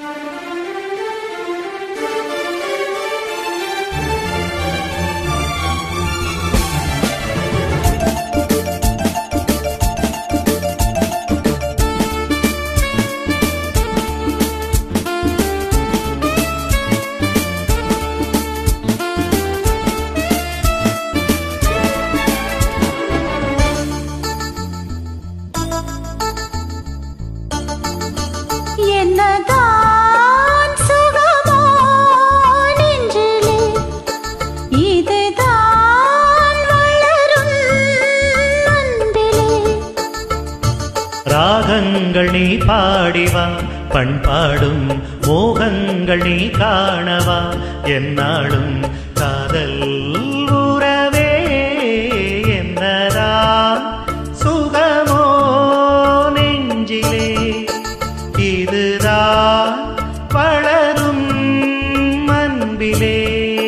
என்னதான் சுகமோ நெஞ்சிலே இதுதான் வளரும் அன்பிலே ராகங்கள் நீ பாடிவா பண்பாடும் மோகங்கள் நீ காணவா என்னாலும் காதல் உறவே என்னரா சுகமோ நெஞ்சிலே இதுதான் வளரும் அன்பிலே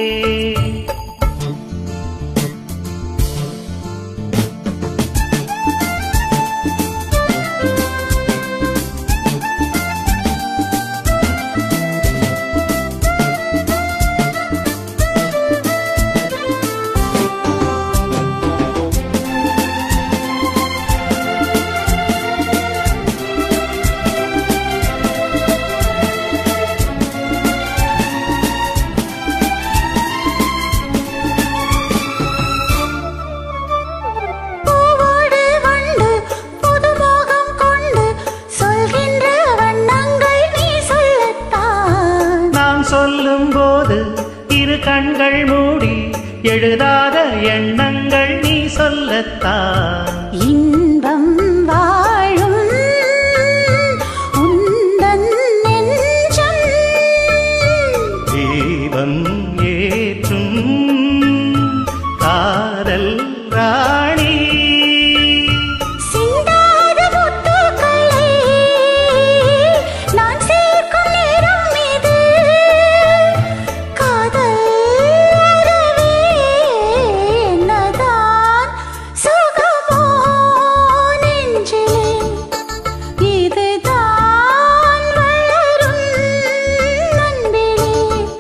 பூவோடு வண்டு புதுமோகம் கொண்டு சொல்கின்ற வண்ணங்கள் நீ சொல்லத்தான் நான் சொல்லும் போது இரு கண்கள் மூடி எழுதாத எண்ணங்கள் நீ சொல்லத்தான் இன்பம் வாழும் உந்தன் நெஞ்சம் தீபம் ஏற்றும் காதல் ராணி சிந்தாத முத்துக்களை நான் சேர்க்கும் நேரம் இது காதல் உறவே என்னதான் சுகமோ நெஞ்சிலே இதுதான் வளரும் அன்பிலே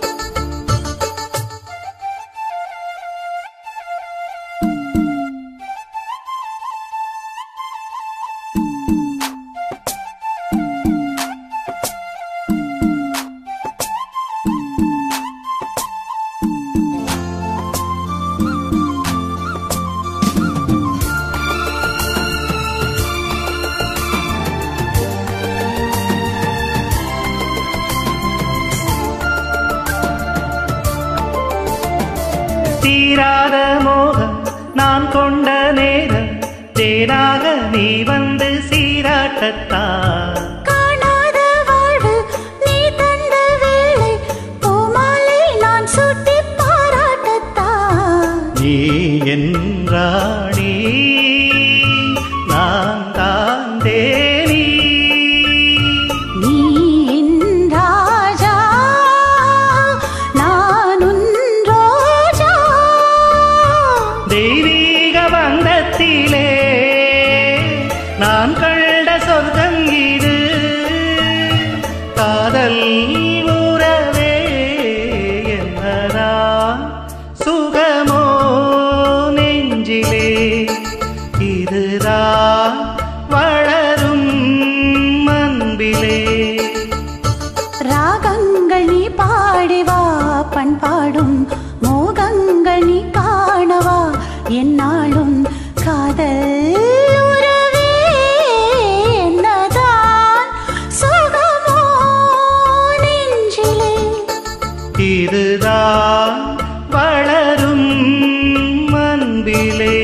தீராத மோகம் நான் கொண்ட நேரம் தேனாக நீ வந்து சீராட்டத்தான் காணாத வாழ்வு நீ தந்த வேளை பூமாலை நான் சுட்டி பாராட்டத்தான் நீ என் ராணி நான் தான் தேனி நீ என் ராஜா நான் உன் ரோஜா தெய்வீக பந்தத்திலே நான் கண்ட சொர்க்கம் இது காதல் உறவே என்னதா சுகமோ நெஞ்சிலே இதுதான் வளரும் அன்பிலே ராகங்கள் நீ பாடிவா பண்பாடும் மோகங்கள் நீ காணவா என்னாலும் காதல் உறவே என்னதான் சுகமோ நெஞ்சிலே இதுதான் வளரும் அன்பிலே